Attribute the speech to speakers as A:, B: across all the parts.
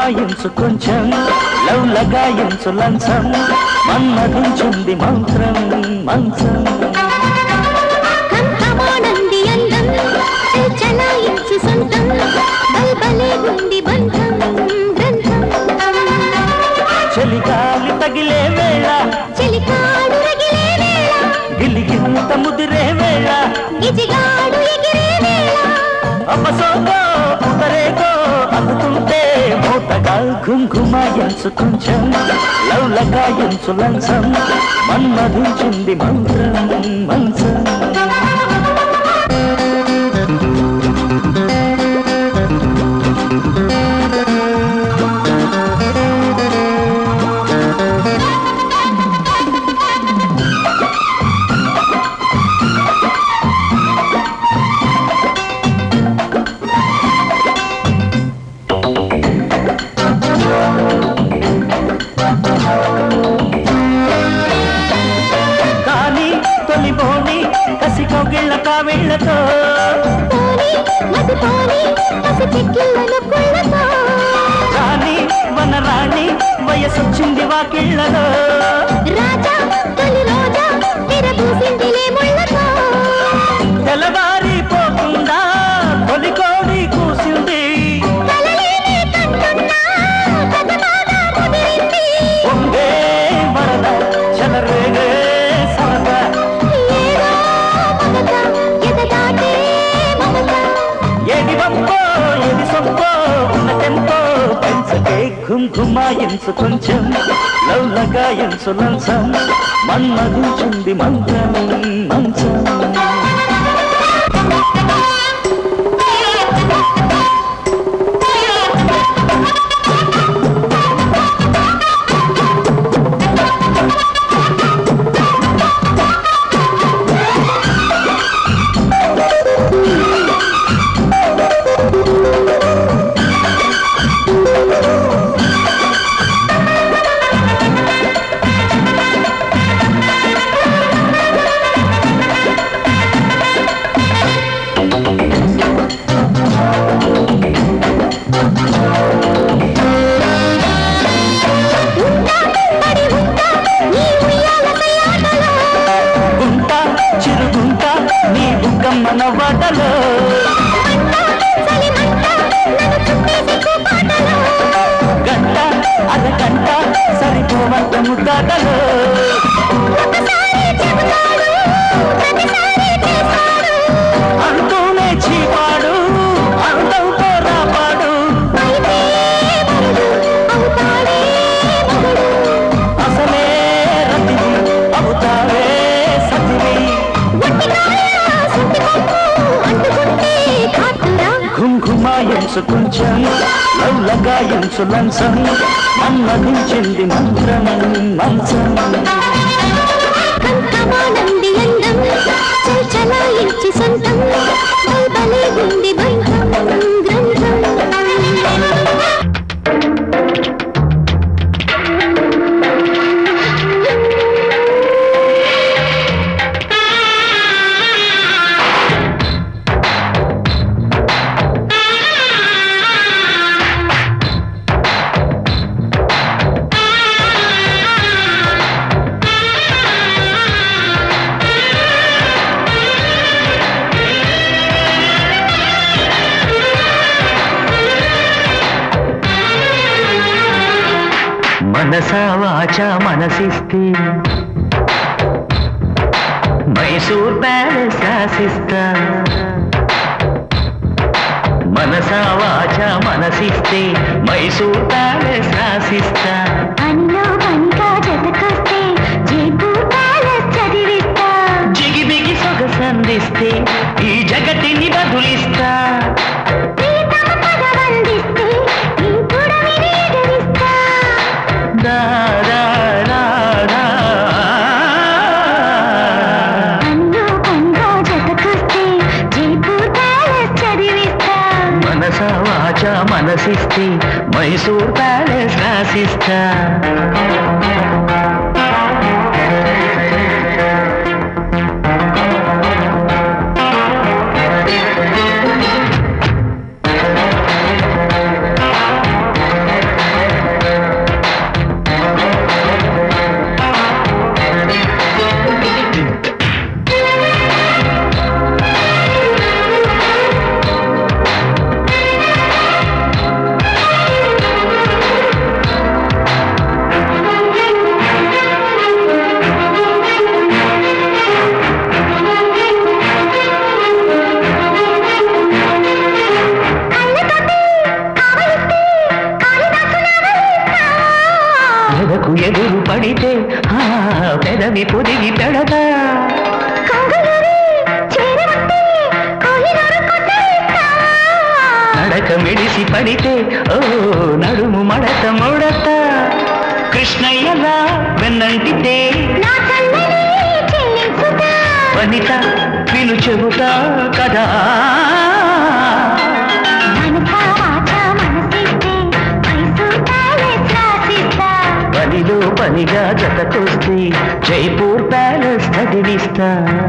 A: గుమాయించు కొంచెం లవ్ లగాయించు లంచం మన్మధించుంది మంత్రం మంచం
B: కంఠమానంది అందం చలాయించి సొంతం బల్బలే ఉంది బంధం గ్రంథం
A: చలిగాలి తగిలే వేళ
B: చెలికాడు రగిలే వేళ
A: గిలిగింత ముదిరే వేళ
B: గిజిగాడు ఎగిరే వేళ
A: అపసోగో ఉదరేగో అందుతుంటే మూతగా ఘుంఘుమాయించు కొంచెం లవ్ లగాయించు లంచం మన్మధించింది మంత్రం మంచం కానీ తొలిపోని కసి కౌగిళ్ళ కావిళ్ళతో
B: పోని మతి పోని పసి చెక్కిళ్ళను కుళ్ళతో
A: రాణి వనరాణి వయసొచ్చింది వాకిళ్ళలో
B: రాజా తొలి రోజా విరబూసిందిలే ముళ్ళతో
A: తెల్లవారిపోకుండా తొలి కోడి కూసింది
B: కలలేనే కంటున్నా కథ బాగా ముదిరింది
A: ఉండే వరద చలరేగే సరద
B: ఏదో మమత ఎదగాటే మమత
A: ఏది వంపో ఏది సొంపో ఉన్న టెంపో పెంచకే ఘుంఘుమాయించు కొంచెం లవ్ లగాయించు లంచం మన్మధించింది మంత్రం మంచం
B: ఉంటా పడి ఉంటా నీ ఉయ్యాల కయ్యాటలో
A: గుంట చిరుగుంట నీ బుగ్గమ్మ నవ్వటలో
B: చలిమంట నన్ను చుట్టేసి కూపాటలో
A: గంట అరగంట సరిపోవంత ముద్దాటలో
B: ఒకసారి చెబుతాడు ప్రతిసారి చేస్తాడు
A: అంటూనే చీపాడు అందంతో రాపాడు
B: అయితే మరుడు అవుతాడే మగుడు
A: అసలే రతివి అవుతావే సతివి
B: ఒట్టి కాళ్ళ సుట్టి కొమ్ము అంటుకుంటే కాటురా
A: ఘుంఘుమాయించు కొంచెం లవ్ లగాయించు లంచం మన్మధించింది మంత్రం మంచం
B: కంఠమానంది అందం చల్చలాయించి సొంతం బల్బలే ఉంది బంధం గ్రంథం
A: మనసా వాచ మనసిస్తే మైసూర్ ప్యాలెస్ రాసిస్తా మనసా వాచ మనసిస్తే మైసూర్ ప్యాలెస్ రాసిస్తా
B: పనిలో పనిగా జతకొస్తే జైపూర్ ప్యాలెస్ చదివిస్తా
A: జిగిబిగి సొగసందిస్తే ఈ జగతిని బదులిస్తా
B: ప్రీతమ పదవందిస్తే ఈ పుడమిని ఎదిరిస్తా
A: దా, దా, దా, దా.
B: పనిలో పనిగా జతకొస్తే జైపూర్ ప్యాలెస్ చదివిస్తా
A: మనసా వాచ మనసిస్తే మైసూర్ ప్యాలెస్ రాసిస్తా ఎదకు ఎదురు పడితే ఆ పెదవి పొదిగి పెడతా
B: కంగులూరి చేరవస్తే కోహినూరు కొట్టేస్తా.
A: నడక మెడిసి పడితే ఓ నడుము మడత ముడత కృష్ణయ్యలా వెన్నంటితే
B: నా చల్లని చెల్లించుతా.
A: వనిత విను చెబుతా కదా
B: మనసా వాచా మనసిస్తే మైసూర్ ప్యాలెస్ రాసిస్తా.
A: పనిలో పనిగా జతకొస్తే జైపూర్ ప్యాలెస్ చదివిస్తా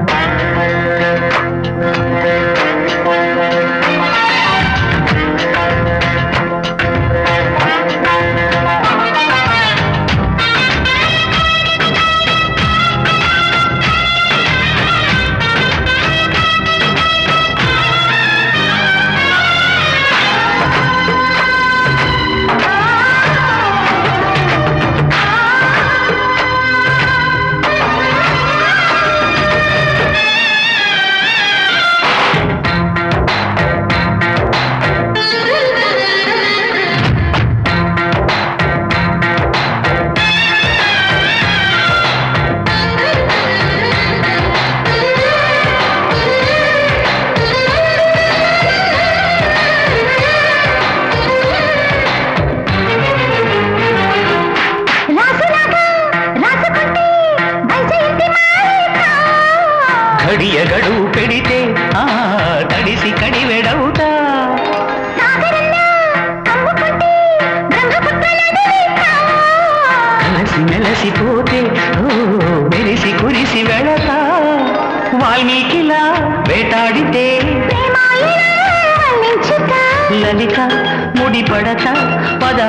B: రాసులాగా రాసుకుంటే వైజయంతి మారేస్తా.
A: ఘడియ గడువు పెడితే ఆ తడిసి కడివెడవుతా
B: సాగరంలో కమ్ముకుంటే బ్రహ్మపుత్రులను వేస్తా.
A: కలసి మెలసిపోతే ఓ మెరిసి కురిసి వెళతా వాల్మీకిలా వేటాడితే
B: ప్రేమాయణం వర్ణించుతా.
A: లలిత ముడిపడత పదా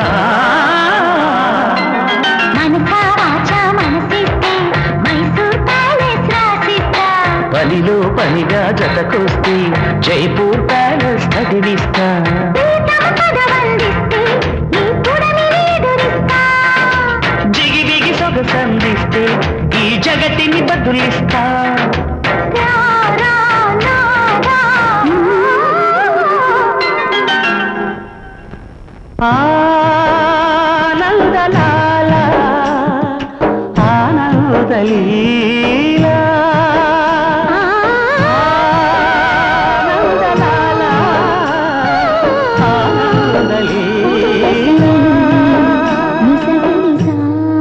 B: మనసా వాచా మనసిస్తే మైసూర్ ప్యాలెస్ రాసిస్తా.
A: పనిలో పనిగా జతకొస్తే జైపూర్ ప్యాలెస్ చదివిస్తా
B: ప్రీతమ పదవందిస్తే ఈ పుడమిని ఎదురిస్తా.
A: జిగి బిగి సొగసందిస్తే ఈ జగతిని బదులిస్తా
B: రా, రా, నా, రా.
A: ఆనందలాల ఆనందలీలా ఆనందలాల ఆనందలీలా
B: నిసగనిసా.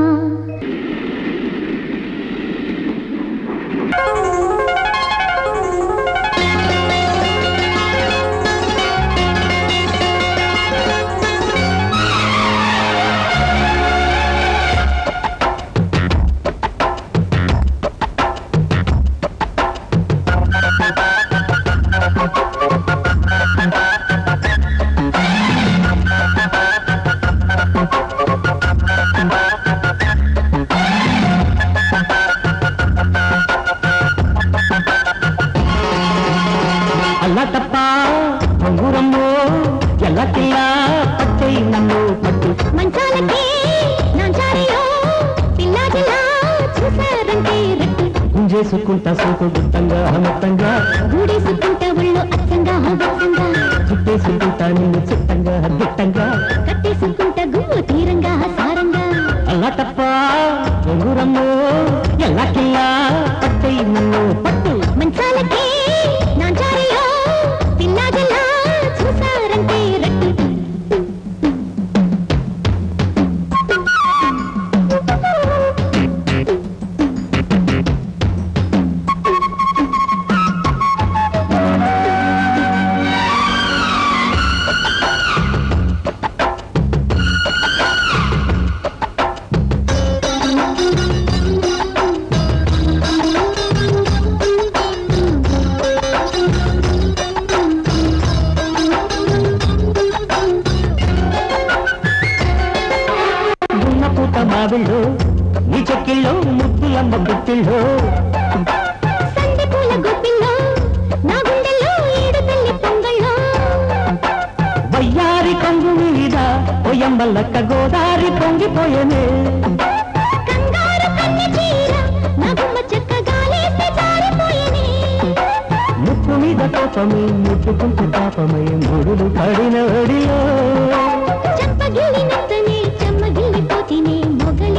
A: అల్ల తప్ప ఉంగురమ్మో ఎల్లకిల్లా పచ్చై నన్ను పట్టు
B: మంచాలకి నాంచారియో పిల్లాడిలా చూసారంటే రట్టు
A: గుంజేసుకుంటా సోకు గుట్టంగా మొత్తంగా
B: గూడేసుకుంటా ఒళ్ళు అచ్చంగా హోగచ్చంగా
A: చుట్టేసుకుంటా నిన్ను చిట్టంగా గిట్టంగా
B: కట్టేసుకుంటా గుమ్ము తీరంగా సారంగా
A: అల్ల తప్ప ఉంగురమ్మో ఎల్లకిల్లా పచ్చై నన్ను పట్టు
B: మంచాలకి నాంచారియో పిల్లాడిలా చూసారంటే రట్టు
A: ఉన్న పూట మావిళ్ళు నీ చెక్కిళ్ళు ముద్దులమ్మ బుట్టిళ్ళు
B: సందె పూల గొప్పిల్లో నా గుండెల్లో ఏడు తల్లి పొంగళ్ళో
A: వయ్యారి కొంగు మీద పొయ్యమ్మల్లక్క గోదారి పొంగిపోయనే
B: కంగారు కన్నె చీర నా గుమ్మ చెక్క గాలేస్తే జారిపోయేనే
A: ముక్కు మీద కోపమే ముట్టుకుంటూ పాపమై ముడులు పడిన ఒడిలో
B: చెంపగిల్లి నత్తనే చెమ్మగిల్లి పోతినే మొగలి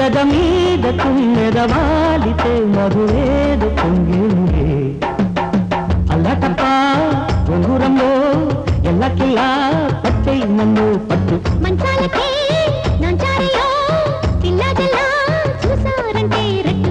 A: గద మీద తుమ్మెద వాలితే మధువేదు పొంగిలే అల్లటప్ప ఉంగురంలో ఎల్లకిలా పట్టై నన్ను పట్టు
B: మంచాలకే నాంచారయ్యో పిల్ల జల్లా చూసారంటే రెట్టు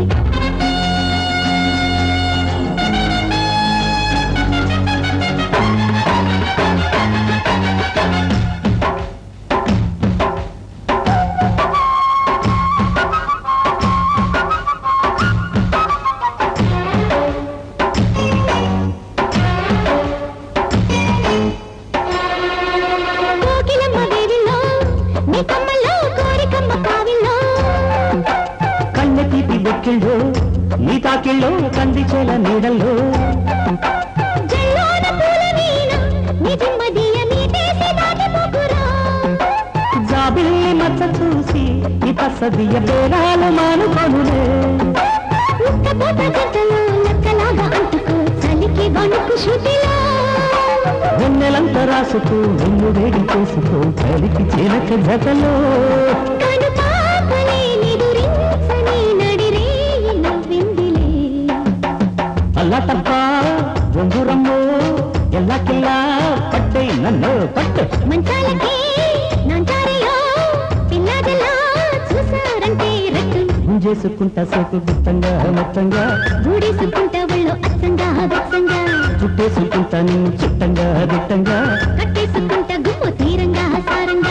B: కోకిలమ్మ వేడిలో నీ కమ్మల్లో కోరికమ్మ కావిల్లో
A: కన్నె తీపి బొక్కిళ్ళు నీ తాకిళ్ళు కంది చేల నీడల్లో
B: జల్లోన పూల వీణ నీ జిమ్మదియ మీటేసి దాటిపోకురా
A: జాబిల్లి మచ్చ చూసి ఈ తసదియ పేరాలు మానుకొనులే
B: ఉక్కపోత జంటలో లక్కలాగా అంటుకో చలికి వణుకు శృతిలో
A: వెన్నెలంత రాసుకో వెన్ను వేడి చేసుకో కలికి చిలక జతలో
B: కను పాపలే నిదురించని నడిరేయి నవ్విందిలే
A: అల్లటప్ప ఉంగురమ్మో ఎల్లకిల్లా పట్టై నన్ను పట్టు
B: మంచాలకే నాంచారయ్యో పిల్లదలా చూసారంటే రెట్టు
A: చేసుకుంటా సోకు గుత్తంగా మొత్తంగా
B: గూడేసుకుంటా ఒళ్ళు అచ్చంగా వెచ్చంగా
A: చుట్టేసుకుంటా నిన్ను చుట్టంగా దిట్టంగా
B: కట్టేసుకుంటా గుమ్ము తీరంగా సారంగా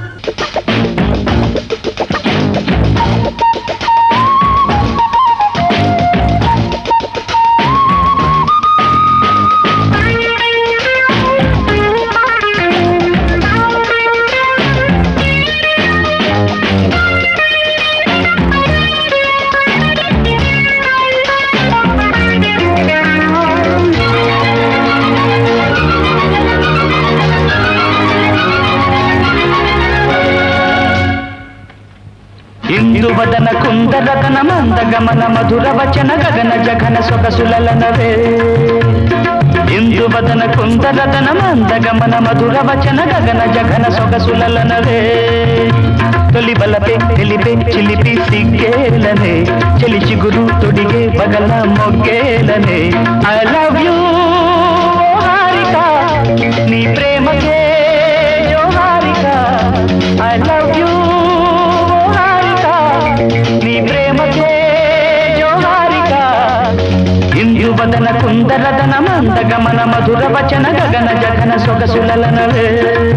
A: ఇందువదన కుందరతన మందగమన మధుర వచన గగన జగన సొగసులనవే ఇందువదన కుందరతన మందగమన మధుర వచన గగన జగన సొగసులనవే తొలి బలపే తెలిపే చిలిపి సిగ్గేలనే చెలి చిగురు తొడిగే పగల మొగ్గేలనే ఐ లవ్ యూ హారిక నీ ప్రేమకే జో హారిక ఐ లవ్ యూ హారిక నీ ప్రేమకే జో హారిక ఇందు వదన కుందరదన మందగమన మధుర వచన గగన జగన సొగసులనవే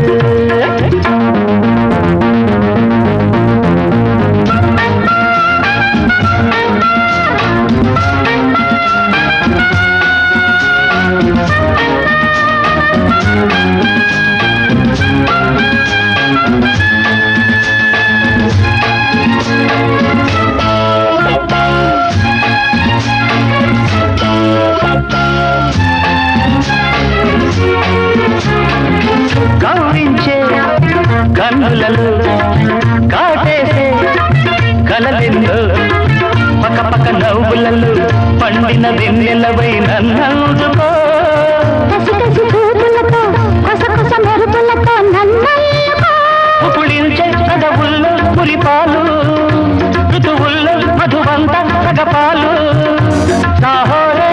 A: గౌరించే కన్నులలో కాటేసే కలలెందో పక్క పక్క నవ్వులలో పండిన వెన్నెలవై నన్నందుకో
B: కసి కసి చూపులతో కొస కొస మెరుపులతో నన్నయ్యకో
A: పులించే అడవుల్లో పులిపాలు ఋతువుల్లో మధువంత సగపాలు సాహోరే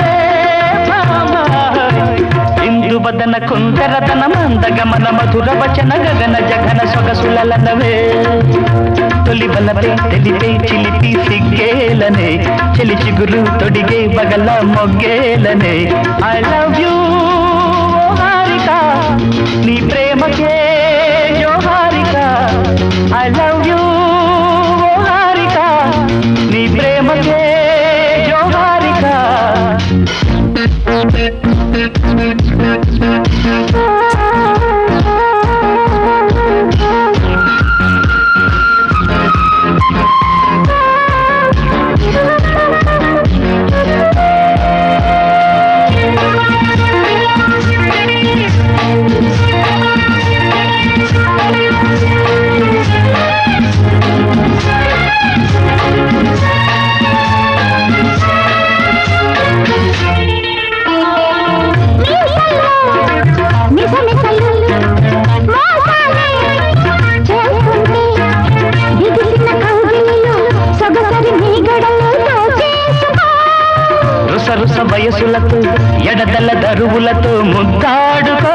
A: ఇందు బదన కుందరతన మందగమన మధుర వచన గగన జగన సొగసులనవే తొలి బలపై తెలిపే చిలిపి సిగ్గేలనే చెలి చిగురు తొడిగే బగల మొగ్గేలనే ఐ లవ్ యూ హారిక నీ ప్రేమకే జో హారిక ఐ లవ్ యూ హారిక నీ ప్రేమకే జో హారిక
B: Thank you.
A: ఎడతల దరువులతో ముద్దాడుకో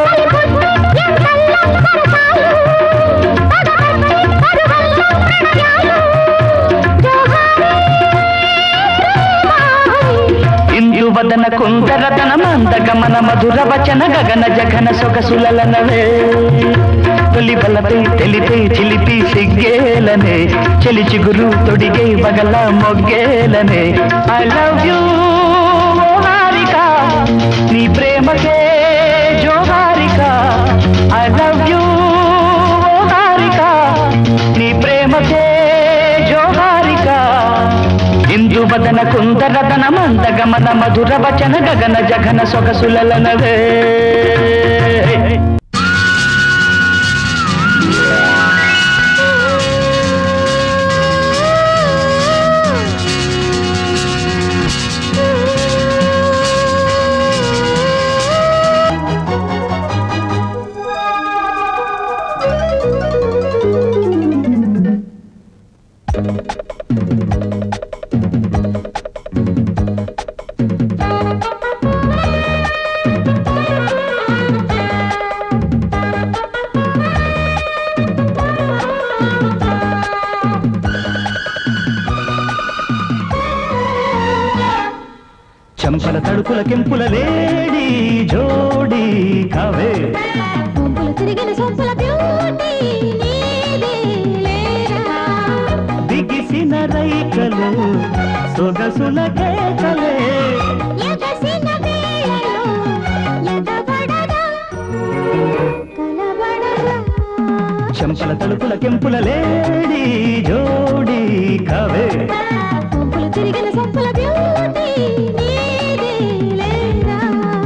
A: ఇందువదన కుందరదన మందగమన మధుర వచన గగన జగన సొగసులనవే తొలి బలపై తెలిపే చిలిపి సిగ్గేలనే చెలి చిగురు తొడిగే బగల మొగ్గేలనే ఐ లవ్ యూ హారిక నీ ప్రేమకే జోహారిక ఐ లవ్ యూ హారిక నీ ప్రేమకే జోహారిక ఇందువదన కుందరదన మందగమన మధుర వచన గగన జగన సొగసులనవే చెంపల తడుపుల కెంపుల వేడి జోడి కావే
B: సొంపులు తిరిగిన సొంపుల బ్యూటీ నీదే లేరా
A: బిగిసిన రైకలు సొగసుల కేకలే
B: ఎగసిన వేళలో ఎగబడగా కలబడగా
A: చెంపల తడుపుల కెంపుల లేడి జోడి కావే
B: సొంపులు తిరిగిన సొంపుల బ్యూటీ నీదే లేరా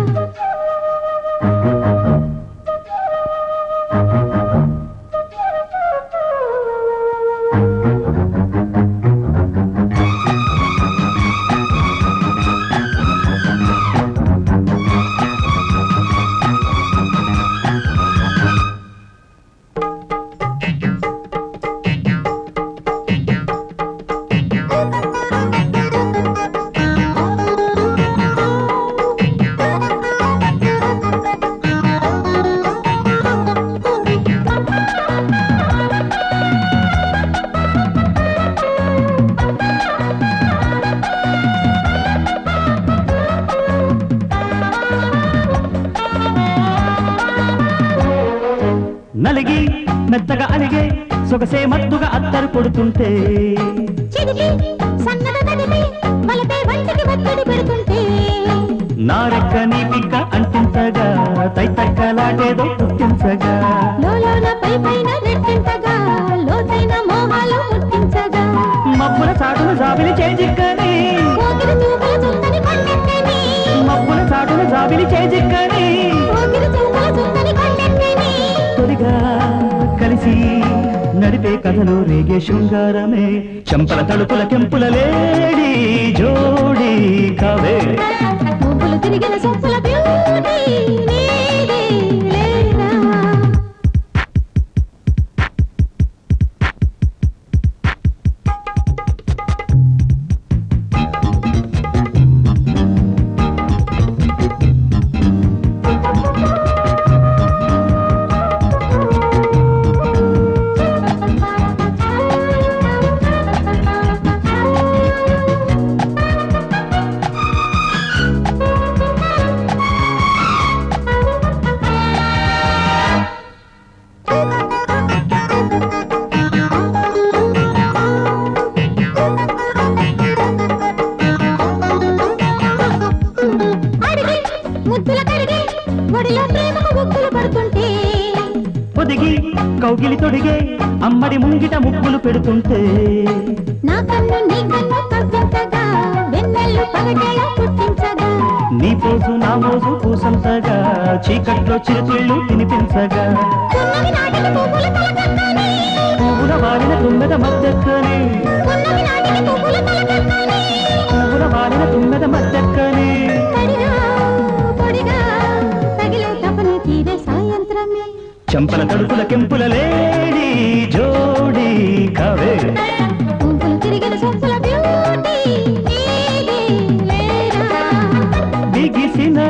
A: నలిగి మెత్తగా అలిగే సొగసే మత్తుగా అత్తరు కొడుతుంటే
B: చిదికి సన్నద తడిపి మలపే వంటికి ఒత్తిడి పెడుతుంటే
A: నారెక్క నీ పిక్క అంటించగా తైతక్కలాటేదో పుట్టించగా
B: లోలోన పై పైన రెట్టింతగా లోతైన మోహాలు ముట్టించగా
A: మబ్బుల చాటును జాబిలి చేజిక్కని
B: పోకిరి చూపుల చుందని కొండెత్తని
A: మబ్బుల చాటును జాబిలి చేజిక్కని
B: పోకిరి చూపుల చుందని కొండెత్తని
A: తొలిగా కలిసి నడిపే కథలో రేగే శృంగారమే చెంపల తడుపుల కెంపుల లేడి జోడి కావే
B: పువ్వులు తిరిగిన సొంపుల బ్యూటీ నీదే లేరా అడిగి ముద్దుల కడిగి ఒడిలో ప్రేమకు బొక్కులు పడుతుంటే
A: పొదిగి కౌగిలి తొడిగే అమ్మడి ముంగిట ముగ్గులు పెడుతుంటే
B: నా కన్ను నీ కన్ను కవ్వించగా వెన్నెల్లు పగటేలా పుట్టించగా
A: నీ పోసు నా మోసు పూసంతగా చీకట్లో చిరుతిళ్ళు తినిపించగా
B: పున్నమి నాటికి పువ్వులు తలకక్కని
A: పువ్వుల వాలిన తుమ్మెద మద్దెక్కని
B: పున్నమి నాటికి పువ్వులు తలకక్కని
A: పువ్వుల వాలిన తుమ్మెద మద్దెక్కని
B: తడిగా పొడిగా తగిలే తపని తీరే సాయంత్రమే
A: చెంపల తడుపుల కెంపుల లేడి జోడి కావే
B: పువ్వులు తిరిగిన సొంపుల బ్యూటీ నీదే లేరా
A: బిగిసిన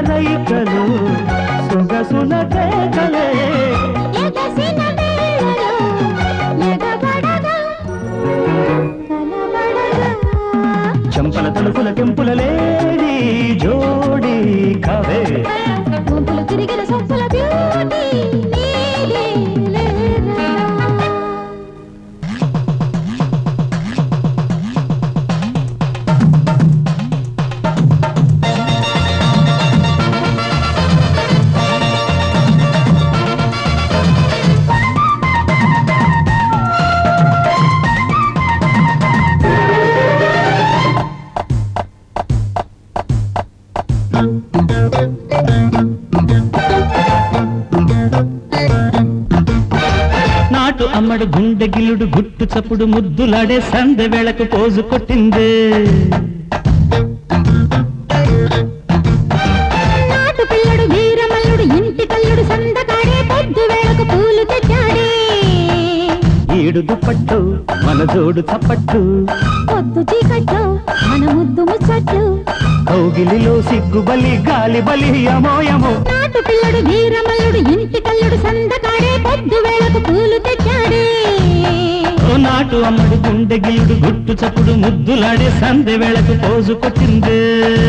A: అమ్మడు గుండె గిల్లుడు గుట్టు చప్పుడు ముద్దులాడే సందె వేళకు పోజు కొట్టిందే
B: నాటు పిల్లడు వీరమల్లుడు ఇంటి కల్లుడు సందకాడే పొద్దు వేళకు పూలు తెచ్చాడే
A: ఈడు దుప్పట్టు మన జోడు చప్పట్టు
B: పొద్దు చీకట్లో మన ముద్దు ముచ్చట్లు
A: కౌగిలిలో సిగ్గు బలి గాలి బలి అమోయమో
B: నాటు పిల్లడు వీరమల్లుడు ఇంటి కల్లుడు సందకాడే పొద్దు వేళకు పూలు తెచ్చాడే
A: ఓ నాటు అమ్మడు గుండె గిల్లుడు గుట్టు చప్పుడు ముద్దులాడే సందె వేళకు పోజు కొట్టిందే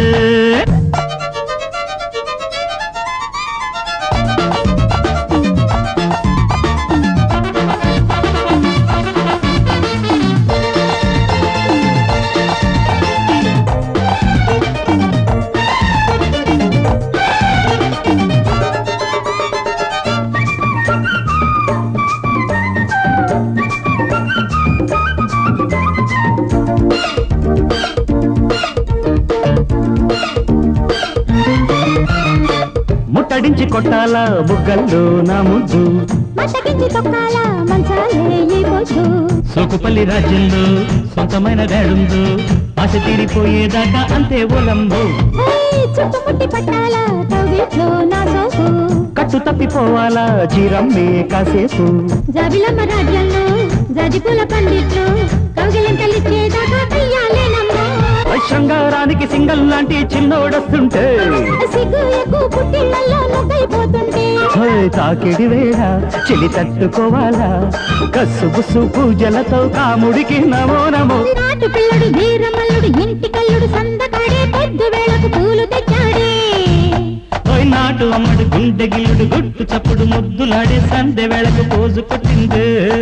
A: ముట్టడించి కొట్టాల బుగ్గల్లో నా ముద్దు
B: మట్టకించి తొక్కాల మంచాలే ఈ పొద్దు
A: సోకుపల్లి రాజ్యంలో సొంతమైన వేడుందో ఆశ తీరిపోయేదాకా అంతే ఓలంబో
B: ఏయ్, చుట్టుముట్టి పట్టాల కవిట్లో నా సోపు
A: కట్టు తప్పిపోవాలా చీరమ్మే కాసేపు
B: జాబిలమ్మ రాజ్యంలో జాజిపూల పండిట్లు కౌగిలింతలిచ్చేదాకా కయ్యాలేనమ్మా
A: శృంగారానికి సింగల్ లాంటి చిన్నోడొస్తుంటే
B: సిగ్గు ఎక్కువ పుట్టిళ్ళల్లో నువ్వైపోతుంటే
A: హోయ్, తాకిడి వేళ చెలి తట్టుకోవాలా కస్సు బుస్సు పూజలతో కాముడికి నమో నమో
B: నాటు పిల్లడు వీరమల్లుడు ఇంటి కల్లుడు సందకాడే పొద్దు వేళకు పూలు తెచ్చాడే
A: ఓయ్ నాటు అమ్మడు గుండె గిల్లుడు గుట్టు చప్పుడు ముద్దులాడే సందె వేళకు పోజు కొట్టిందే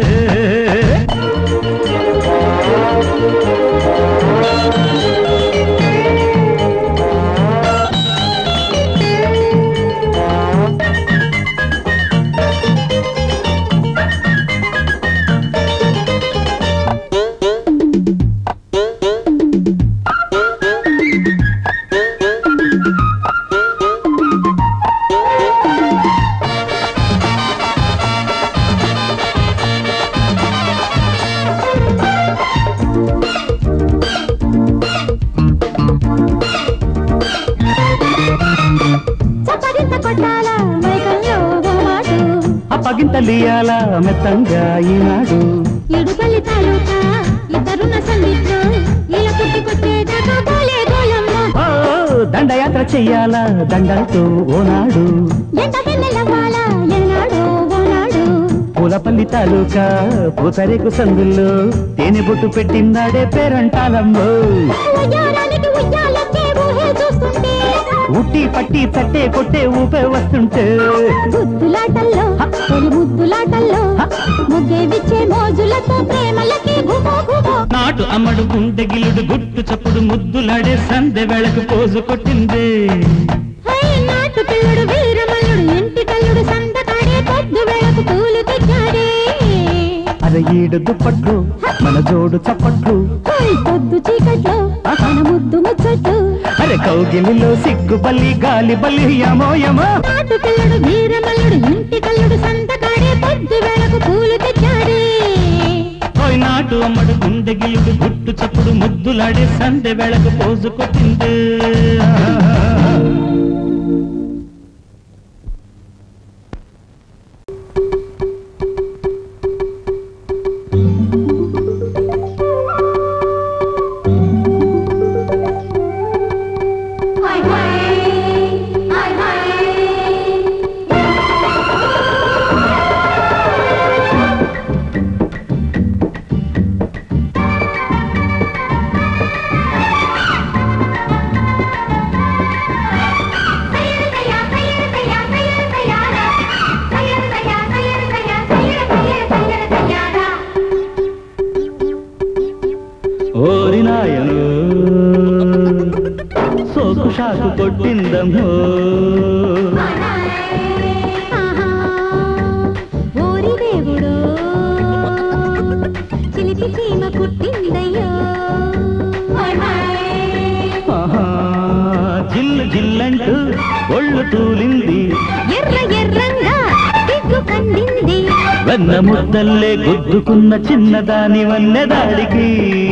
B: చప్పరింత కొట్టాల మైకల్లో ఓ మాటు
A: అప్పగింతలియాల మెత్తంగా ఈనాడు
B: ఇడుపల్లి తాలూకా ఇద్దరున్న సందిట్లో ఇలా పుట్టి కొట్టేదాకా పోలే గోలమ్మ
A: ఓ దండయాత్ర చెయ్యాలా దండలతో ఓనాడు
B: ఎండ వెన్నెలవ్వాలా ఎన్నాడో ఓనాడు
A: పూలపల్లి తాలూకా పూతరేకు సందుల్లో తేనె బొట్టు పెట్టిందాడే పేరంటాలమ్మో
B: ఉయ్యారానికి ఉయ్యాలొచ్చే ఊహే చూస్తుంటే
A: ఉట్టి పట్టి తట్టే కొట్టే ఊపే వస్తుంటే
B: గుద్దులాటల్లో తొలి ముద్దులాటల్లో ముగ్గే విచ్చే మోజులతో ప్రేమలకి గుమో గుమో
A: నాటు అమ్మడు గుండె గిలుడు గుట్టు చప్పుడు ముద్దులాడే సందె వేళకు పోజు కొట్టిందే
B: హై నాటు పిల్లడు వీరమల్లుడు ఇంటి కల్లుడు సందకాడే పొద్దు వేళకు పూలు తెచ్చాడే
A: అర ఈడు దుప్పట్లు మన జోడు చప్పట్లు
B: హై పొద్దు చీకట్లో మన ముద్దు ముచ్చట్లు
A: అరే కౌగిలిలో సిగ్గు బల్లి గాలి బల్లి యమో యమో
B: నాటు పిల్లడు వీరమల్లుడు ఇంటి కల్లుడు సందకాడే పొద్దు వేళకు పూలు తెచ్చాడే
A: ఓయ్ నాటు అమ్మడు గుండె గిలుడు గుట్టు చప్పుడు ముద్దులాడే సందె వేళకు పోజు కొట్టిందే
B: హై హై హై హై
A: ఓరి నాయను సోకు షాకు కొట్టిందమ్మో
B: ఓరి దేవుడు చిలిపి చీమ పుట్టిందయ్యో
A: ఆహా, జిల్లు జిల్లంటూ ఒళ్ళు తూలింది
B: ఎర్ర ఎర్రంగా సిగ్గు కందింది
A: వెన్న ముద్దల్లే గుద్దుకున్న చిన్నదాని వన్నెదాడికి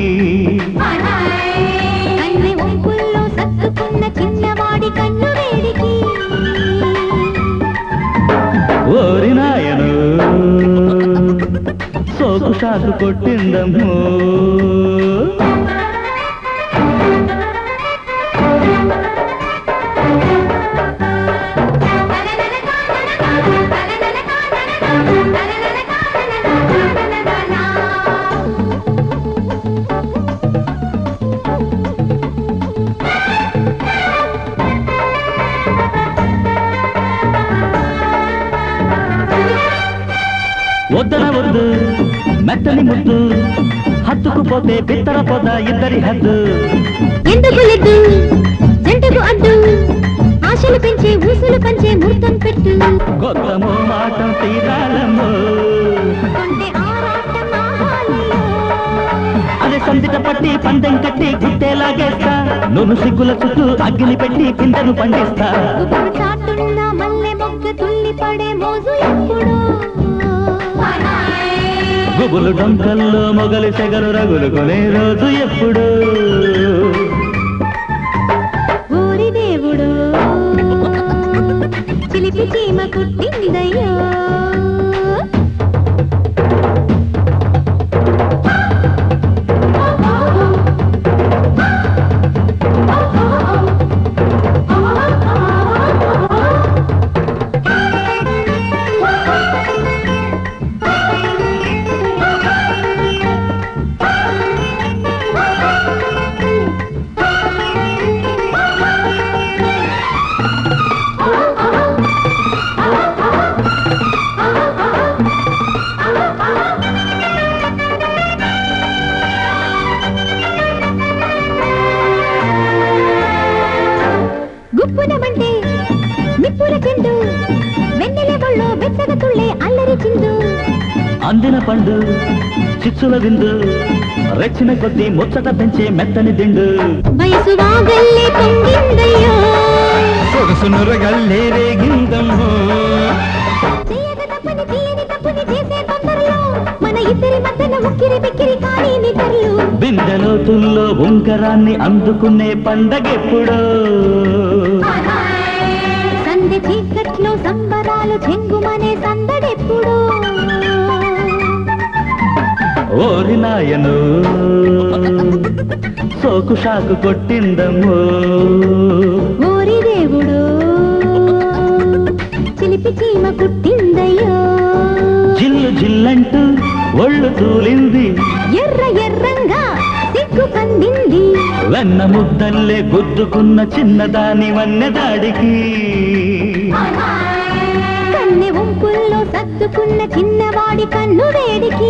B: కన్నె ఒంపుల్లో సత్తుకున్న చిన్నవాడి కన్ను వేడికి
A: ఓరి నాయను సోకు షాకు కొట్టిందమ్మో వద్దన వద్దు మెత్తని ముద్దు హత్తుకుపోతే బిత్తర పొద ఇద్దరి హద్దు
B: ఎందుకు లేదు జంటకు అడ్డు ఆశలు పెంచే ఊసులు పంచే ముహూర్తం పెట్టు
A: కొత్తమో మాటం తీరాలమ్మో
B: కొంటే ఆరాటం ఆహాలలో.
A: అదే సందిట పట్టి పందెం కట్టి గుట్టేలాగేస్తా నువ్వు సిగ్గుల చుట్టూ అగ్గిని పెట్టి పిందెను పండిస్తా
B: గుబురు చాటున్న మల్లె మొగ్గ తుల్లి పడే మోజు ఎప్పుడు
A: గుబులు డొంకల్లో మొగలి సెగలు రగులు కొనే రోజు ఎప్పుడు
B: ఊరి దేవుడు చిలిపి చీమ కుట్టిందయ్యో గుప్పునమంటే నిప్పుల చెండు వెన్నెల ఒళ్ళో బెచ్చగ తుళ్ళే అల్లరి చిందు
A: అందిన పండు చిచ్చుల విందు రెచ్చిన కొద్దీ ముచ్చట పెంచే మెత్తని దిండు
B: వయసు వాగల్లే పొంగిందయ్యో
A: సొగసునురగల్లే రేగిందమ్మో
B: చేయక తప్పని తీయని తప్పుని చేసే తొందరలో మన ఇద్దరి మధ్యన ఉక్కిరి బిక్కిరి కానీ నిద్రలు
A: బిందెలోతుల్లో ఉంకరాన్ని అందుకునే పండగెప్పుడో
B: సందె చీకట్లో సంబరాలు చెంగుమనే సందడెప్పుడు
A: ఓరి నాయను సోకు షాకు కొట్టిందమ్మో
B: ఓరి దేవుడు చిలిపి చీమ కుట్టిందయ్యో
A: జిల్లు జిల్లంటూ ఒళ్ళు తూలింది
B: ఎర్ర ఎర్రంగా సిగ్గు కందింది
A: వెన్న ముద్దల్లే గుద్దుకున్న చిన్నదాని వన్నెదాడికి
B: కన్నె వంపుల్లో సర్దుకున్న చిన్నవాడి కన్ను వేడికి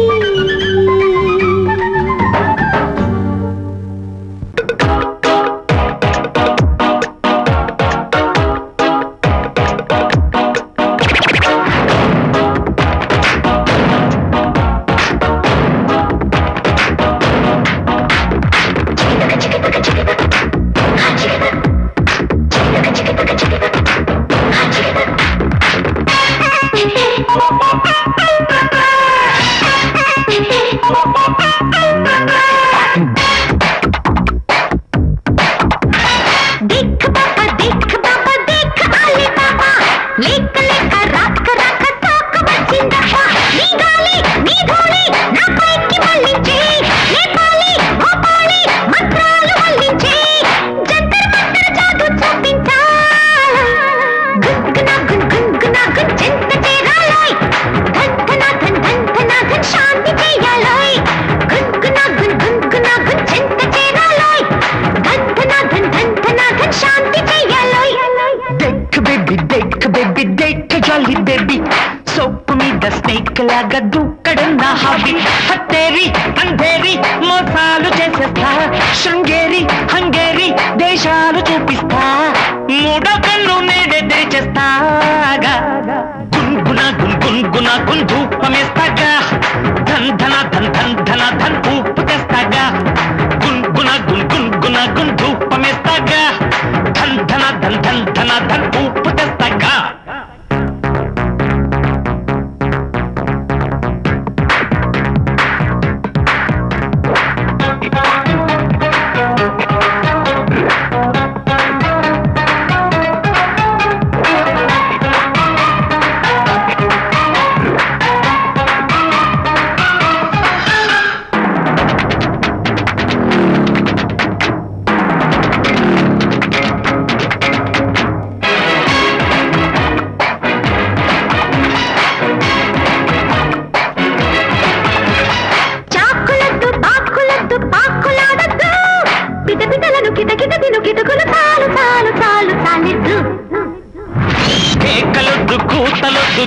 B: देख बाबा देख बाबा देख आले बाबा लेक लेक राक राक తాక వచ్చిందప్ప నీ గాలి నీ ధూళి నా పైకి మళ్ళించే నేపాలి గోపాలి మంత్రాలు వల్లించే జంతర్ మంతర్ జాదు చూపించా గుంగునా గున్ గుంగునా గున్ చింత చేరాలోయ్ ధంధనా ధన్ ధంధనా ధన్ శాంతి చేయాలోయ్ గుంగునా గున్ గుంగునా గున్ చింత చేరాలోయ్ ధంధనా ధన్ ధంధనా ధన్ శాంతి చేయాలోయ్
C: డెక్ బేబీ డెక్ బేబీ డెక్ జాలి బేబీ సోపు మీద స్నేక్ లాగా దూకడం నా హాబీ హత్తేరి అంధేరి మోసాలు చేసేస్తా శృంగేరి హంగేరి దేశాలు చూపిస్తా మూడో కళ్ళు నేడే తెరిచేస్తాగా గున్గున గున్ గున్గున గున్ ధూపమేస్తాగా ధన్ ధన ధన్ ధన్ ధన ధన్ ఊపు తెస్తాగా గున్గున గున్ గున్గున గున్ ధూపమేస్తాగా ధన్ ధన ధన్ ధన్ ధన ధన్ ఊపు తెస్తాగా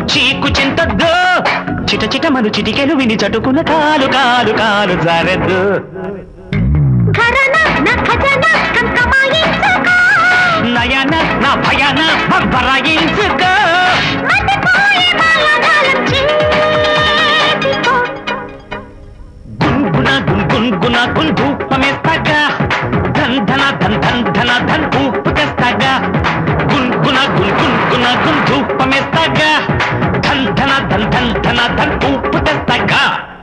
C: చీకు చింతద్దు చిట చిట మను చిటికెలు విని చటుకున్న కాలు కాలు కాలు జారద్దు
B: ఘరానా నా ఖజానా కంకమాయించుకో
C: నయన నా భయాన బరాయించుకో
B: మతిపోయే మాయాజాలం చేతికో
C: గున్గున గున్ గున్గున గున్ ధూపమేస్తాగా ధన్ ధన ధన్ ధన్ ధన ధన్ ఊపు తెస్తాగా గున్గున గున్ గున్గున గున్ ధూపమేస్తాగా ధన్ ధన ధన్ ధన్ ధన ధన్ ఊపు తెస్తాగా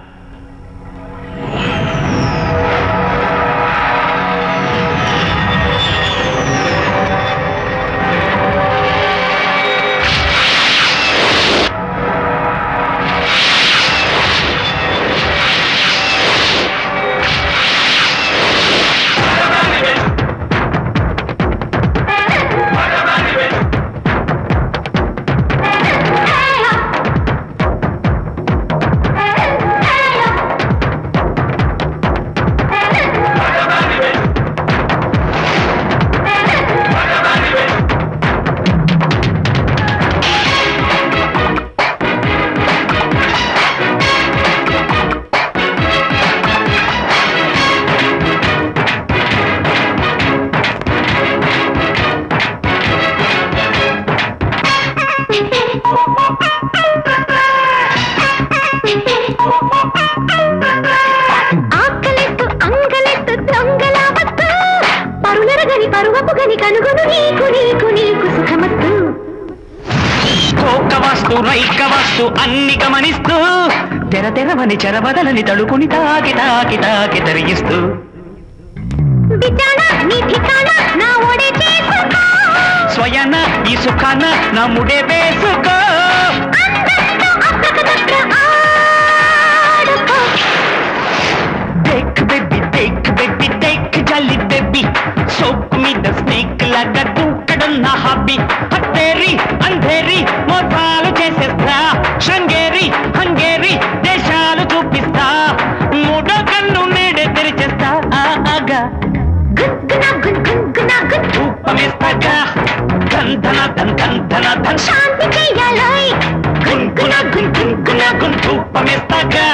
B: ఆకలెత్తు అంగలెత్తు దొంగలావత్తు పరులరగని పరువపు గని కనుగొను నీకు నీకు నీకు సుఖమత్తు
C: కోక వస్తు రైక వస్తు అన్ని గమనిస్తూ తెర తెరవని చెరబదలని తడుకుని తాకి తాకి తాకి తరిగిస్తూ
B: బిచాణ నీ ఠికాణ నా ఓడే చేసుకో
C: స్వయన ఈ సుఖాన నా ముడే వేసుకో
B: అందంతో అప్రకదప్ర ఆడుకో
C: దేక్ బేబీ దేక్ బేబీ దేక్ జల్లి బేబీ సోకు మీద స్నేక్ లాగా దూకడం నా హాబీ హత్తేరి అంధేరి మోసాలు చేసేస్తా షంగేరి హంగేరి దేశాలు చూపిస్తా మూడో కన్ను నేడే తెరిచేస్తా ఆ ఆగా
B: గుగ్గున గున్ గుగ్గున గున్
C: ధూపమేస్తాగా ధన్ ధన ధన్ ధన్ ధన ధన్
B: శాంతి చెయ్యాలోయ్
C: గున్ గున గున్ గున్ గున గున్ ధూపమేస్తాగా